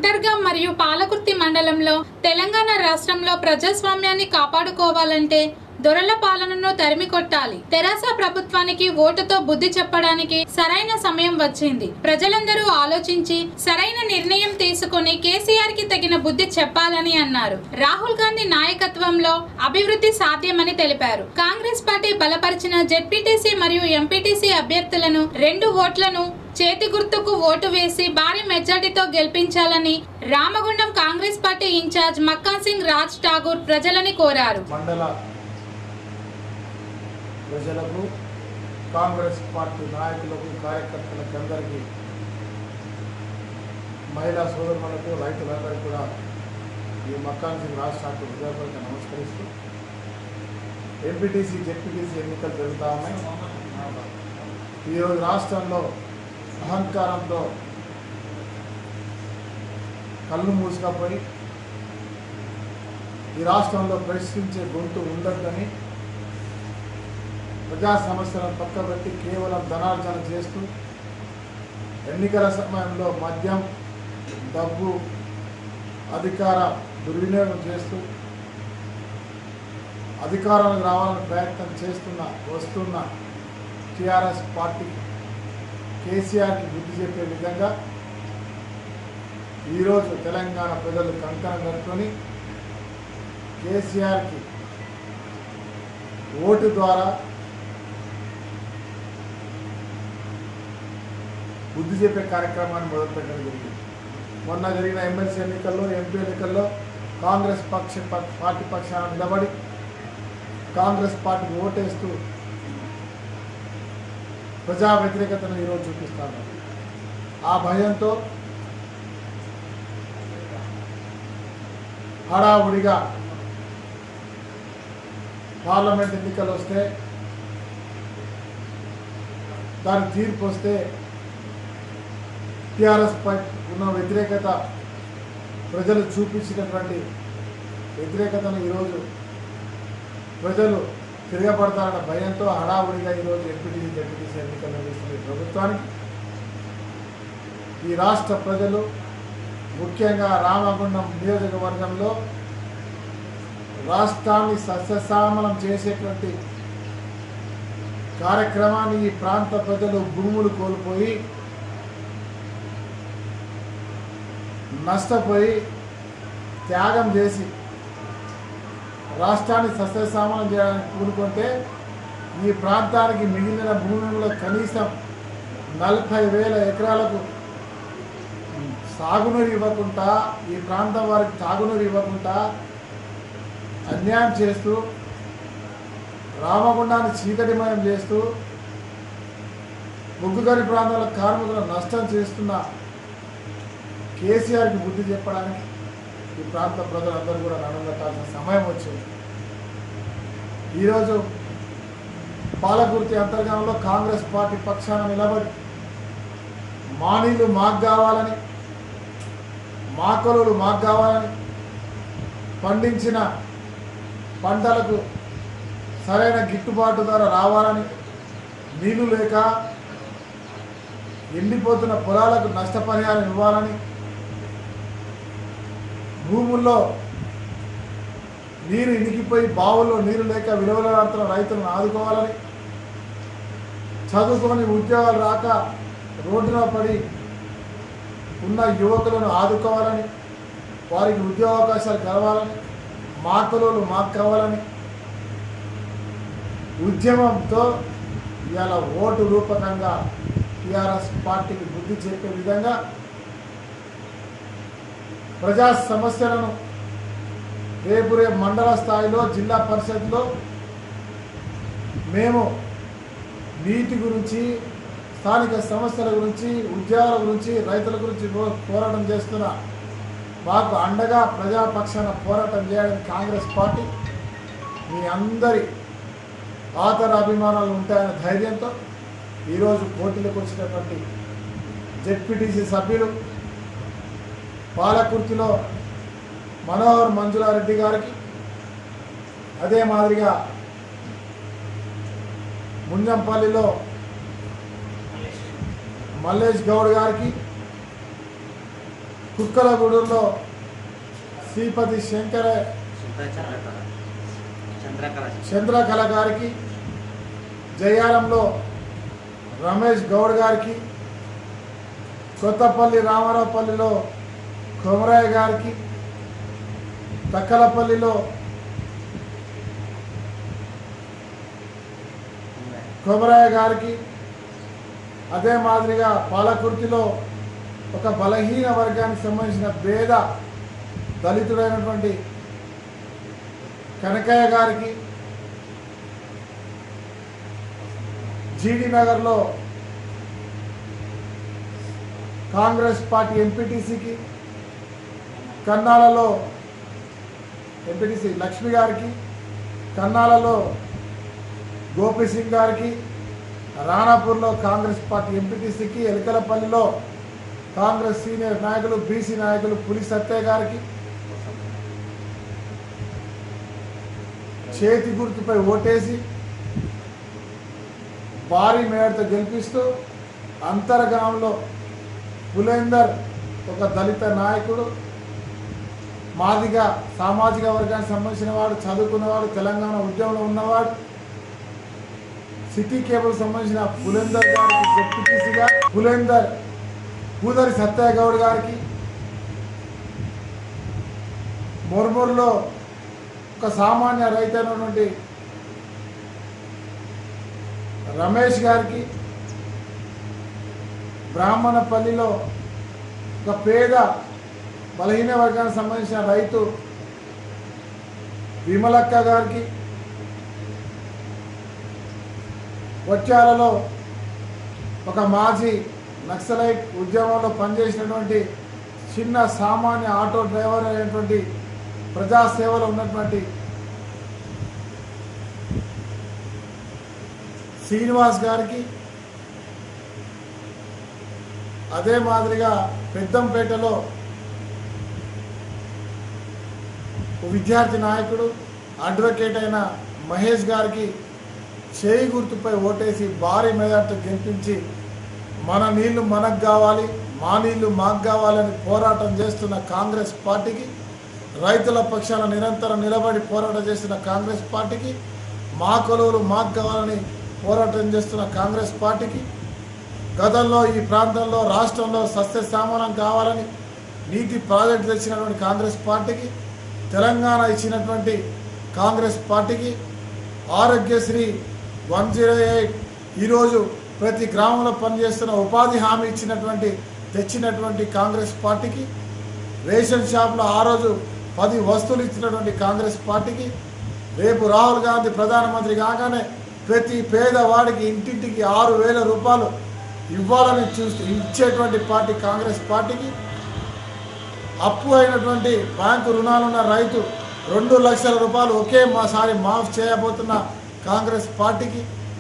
అంతర్గం మరియు పాలకుర్తి మండలంలో తెలంగాణ రాష్ట్రంలో ప్రజాస్వామ్యాన్ని కాపాడుకోవాలంటే దొరల పాలనను తరిమి కొట్టాలి తెరాస ప్రభుత్వానికి ఓటుతో బుద్ధి చెప్పడానికి సరైన సమయం వచ్చింది ప్రజలందరూ ఆలోచించి సరైన నిర్ణయం తీసుకుని కేసీఆర్ కి తగిన బుద్ధి చెప్పాలని అన్నారు రాహుల్ గాంధీ నాయకత్వంలో అభివృద్ధి సాధ్యమని తెలిపారు కాంగ్రెస్ పార్టీ బలపరిచిన జెడ్పీటీసీ మరియు ఎంపీటీసీ అభ్యర్థులను రెండు ఓట్లను చేతి గుర్తుకు ఓటు వేసి భారీ మెజార్టీతో గెలిపించాలని రామగుండం కాంగ్రెస్ పార్టీ ఇన్ఛార్జ్ మక్కాన్ సింగ్ రాజ్ ఠాగూర్ ప్రజలని కోరారు మండల ప్రజలకు కాంగ్రెస్ పార్టీ నాయకులకు కార్యకర్తలకు అందరికీ మహిళా సోదరులకు రైతులందరికీ కూడా ఈ మక్కాన్ సింగ్ రాష్ట్ర హృదయపూర్వక నమస్కరిస్తూ ఎంపీటీసీ జెడ్పీటీసీ ఎన్నికలు జరుగుతూ ఉన్నాయి ఈరోజు రాష్ట్రంలో అహంకారంతో కళ్ళు మూసుకపోయి ఈ రాష్ట్రంలో ప్రశ్నించే గొంతు ఉండద్దని ప్రజా సమస్యలను పక్కబెట్టి కేవలం ధనార్జన చేస్తూ ఎన్నికల సమయంలో మద్యం డబ్బు అధికార దుర్వినియోగం చేస్తూ అధికారంలోకి రావాలని ప్రయత్నం చేస్తున్న వస్తున్న టీఆర్ఎస్ పార్టీ కేసీఆర్కి బుద్ధి చెప్పే విధంగా ఈరోజు తెలంగాణ ప్రజలు కంకణం కట్టుకొని కేసీఆర్కి ఓటు ద్వారా బుద్ధి చెప్పే కార్యక్రమాన్ని మొదలుపెట్టడం జరిగింది మొన్న జరిగిన ఎమ్మెల్సీ ఎన్నికల్లో ఎంపీ ఎన్నికల్లో కాంగ్రెస్ పక్ష ప- పార్టీ పక్షాన నిలబడి కాంగ్రెస్ పార్టీకి ఓటేస్తూ ప్రజా వ్యతిరేకతను ఈరోజు చూపిస్తాను ఆ భయంతో హడావుడిగా పార్లమెంట్ ఎన్నికలు వస్తే దాని తీర్పు వస్తే టిఆర్ఎస్ పై ఉన్న వ్యతిరేకత ప్రజలు చూపించినటువంటి వ్యతిరేకతను ఈరోజు ప్రజలు తిరగబడతారన్న భయంతో హడావుడిగా ఈరోజు ఎంపీటీసీ జడ్పీటీసీ ఎన్నికలు నిర్వహిస్తున్న ఈ ప్రభుత్వానికి ఈ రాష్ట్ర ప్రజలు ముఖ్యంగా రామగుండం నియోజకవర్గంలో రాష్ట్రాన్ని సస్యశ్యామలం చేసేటువంటి కార్యక్రమాన్ని ఈ ప్రాంత ప్రజలు భూములు కోల్పోయి నష్టపోయి త్యాగం చేసి రాష్ట్రాన్ని సస్యశ్యామలం చేయడానికి కూడుకుంటే ఈ ప్రాంతానికి మిగిలిన భూములలో కనీసం నలభై వేల ఎకరాలకు సాగునీరు ఇవ్వకుండా ఈ ప్రాంతం వారికి తాగునీరు ఇవ్వకుండా అన్యాయం చేస్తూ రామగుండాన్ని చీకటిమయం చేస్తూ ముగ్గుగరి ప్రాంతాల కార్మికులను నష్టం చేస్తున్న కేసీఆర్కి బుద్ధి చెప్పడానికి ఈ ప్రాంత ప్రజలందరూ కూడా నడవగట్టాల్సిన సమయం వచ్చింది ఈరోజు పాలకుర్తి అంతర్గతంలో కాంగ్రెస్ పార్టీ పక్షాన నిలబడి మానీలు మాకు కావాలని మాకలులు మాకు కావాలని పండించిన పంటలకు సరైన గిట్టుబాటు ధర రావాలని నీళ్లు లేక ఎండిపోతున్న పొలాలకు నష్టపరిహారం ఇవ్వాలని భూముల్లో నీరు ఇనికిపోయి బావుల్లో నీరు లేక విలువలాడుతున్న రైతులను ఆదుకోవాలని చదువుకొని ఉద్యోగాలు రాక రోడ్డున పడి ఉన్న యువకులను ఆదుకోవాలని వారికి ఉద్యోగావకాశాలు కలవాలని మాకులు మాకు కావాలని ఉద్యమంతో ఇవాళ ఓటు రూపకంగా టీఆర్ఎస్ పార్టీకి బుద్ధి చెప్పే విధంగా ప్రజా సమస్యలను రేపు రేపు మండల స్థాయిలో జిల్లా పరిషత్లో మేము నీటి గురించి స్థానిక సమస్యల గురించి ఉద్యోగాల గురించి రైతుల గురించి పో- పోరాటం చేస్తున్న మాకు అండగా ప్రజాపక్షాన పోరాటం చేయడానికి కాంగ్రెస్ పార్టీ మీ అందరి ఆదర అభిమానాలు ఉంటాయన్న ధైర్యంతో ఈరోజు పోటీలకు వచ్చినటువంటి జెడ్పీటీసీ సభ్యులు పాలకుర్తిలో మనోహర్ మంజులారెడ్డి గారికి అదే మాదిరిగా ముంజంపల్లిలో మల్లేష్ గౌడ్ గారికి కుక్కలగూడూరులో శ్రీపతి శంకర చంద్రకళ చంద్రకళ చంద్రకళ గారికి జయాలంలో రమేష్ గౌడ్ గారికి కొత్తపల్లి రామారావుపల్లిలో కొమరయ్య గారికి తక్కలపల్లిలో కొమరయ్య గారికి అదే మాదిరిగా పాలకుర్తిలో ఒక బలహీన వర్గానికి సంబంధించిన పేద దళితుడైనటువంటి కనకయ్య గారికి జీడి నగర్లో కాంగ్రెస్ పార్టీ ఎంపీటీసీకి కన్నాలలో ఎంపీటీసీ లక్ష్మి గారికి కన్నాలలో గోపి సింగ్ గారికి రాణాపూర్లో కాంగ్రెస్ పార్టీ ఎంపీటీసీకి ఎలకలపల్లిలో కాంగ్రెస్ సీనియర్ నాయకులు బీసీ నాయకులు పులి సత్యయ్య గారికి చేతి గుర్తుపై ఓటేసి భారీ మేడతో గెలిపిస్తూ అంతర్గామంలో పులేందర్ ఒక దళిత నాయకుడు మాదిగా సామాజిక వర్గానికి సంబంధించిన వాడు చదువుకున్నవాడు తెలంగాణ ఉద్యమంలో ఉన్నవాడు సిటీ కేబుల్ సంబంధించిన పులేందర్ గారికి డిప్యూటీసీగా పులేందర్ పూదరి సత్యయ్య గౌడ్ గారికి మొర్మూరులో ఒక సామాన్య రైతైనటువంటి రమేష్ గారికి బ్రాహ్మణపల్లిలో ఒక పేద బలహీన వర్గానికి సంబంధించిన రైతు విమలక్క గారికి వచ్చాలలో ఒక మాజీ నక్సలైట్ ఉద్యమంలో పనిచేసినటువంటి చిన్న సామాన్య ఆటో డ్రైవర్ అయినటువంటి ప్రజాసేవలో ఉన్నటువంటి శ్రీనివాస్ గారికి అదే మాదిరిగా పెద్దంపేటలో ఓ విద్యార్థి నాయకుడు అడ్వకేట్ అయిన మహేష్ గారికి చేయి గుర్తుపై ఓటేసి భారీ మెజార్టీ గెలిపించి మన నీళ్లు మనకు కావాలి మా నీళ్లు మాకు కావాలని పోరాటం చేస్తున్న కాంగ్రెస్ పార్టీకి రైతుల పక్షాన నిరంతరం నిలబడి పోరాటం చేస్తున్న కాంగ్రెస్ పార్టీకి మా కొలువులు మాకు కావాలని పోరాటం చేస్తున్న కాంగ్రెస్ పార్టీకి గతంలో ఈ ప్రాంతంలో రాష్ట్రంలో సస్యశ్యామలం కావాలని నీటి ప్రాజెక్టు తెచ్చినటువంటి కాంగ్రెస్ పార్టీకి తెలంగాణ ఇచ్చినటువంటి కాంగ్రెస్ పార్టీకి ఆరోగ్యశ్రీ వన్ జీరో ఎయిట్ ఈరోజు ప్రతి గ్రామంలో పనిచేస్తున్న ఉపాధి హామీ ఇచ్చినటువంటి తెచ్చినటువంటి కాంగ్రెస్ పార్టీకి రేషన్ షాప్లో ఆ రోజు పది వస్తువులు ఇచ్చినటువంటి కాంగ్రెస్ పార్టీకి రేపు రాహుల్ గాంధీ ప్రధానమంత్రి కాగానే ప్రతి పేదవాడికి ఇంటింటికి ఆరు వేల రూపాయలు ఇవ్వాలని చూస్తూ ఇచ్చేటువంటి పార్టీ కాంగ్రెస్ పార్టీకి అప్పు అయినటువంటి బ్యాంకు రుణాలున్న రైతు రెండు లక్షల రూపాయలు ఒకే మాసారి మాఫ్ చేయబోతున్న కాంగ్రెస్ పార్టీకి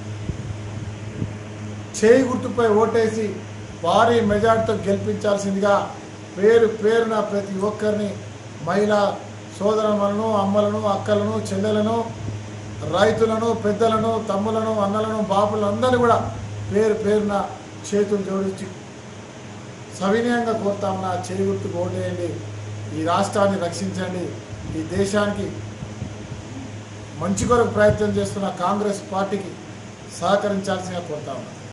చేయి గుర్తుపై ఓటేసి భారీ మెజార్టీతో గెలిపించాల్సిందిగా పేరు పేరున ప్రతి ఒక్కరిని మహిళా సోదరులను అమ్మలను అక్కలను చెల్లెలను రైతులను పెద్దలను తమ్ములను అన్నలను బాపులను అందరినీ కూడా పేరు పేరున చేతులు జోడించి సవినయంగా కోరుతామన్న చేయి గుర్తుకు ఓటేయండి ఈ రాష్ట్రాన్ని రక్షించండి ఈ దేశానికి మంచి కొరకు ప్రయత్నం చేస్తున్న కాంగ్రెస్ పార్టీకి సహకరించాల్సిందిగా కోరుతా ఉన్నాను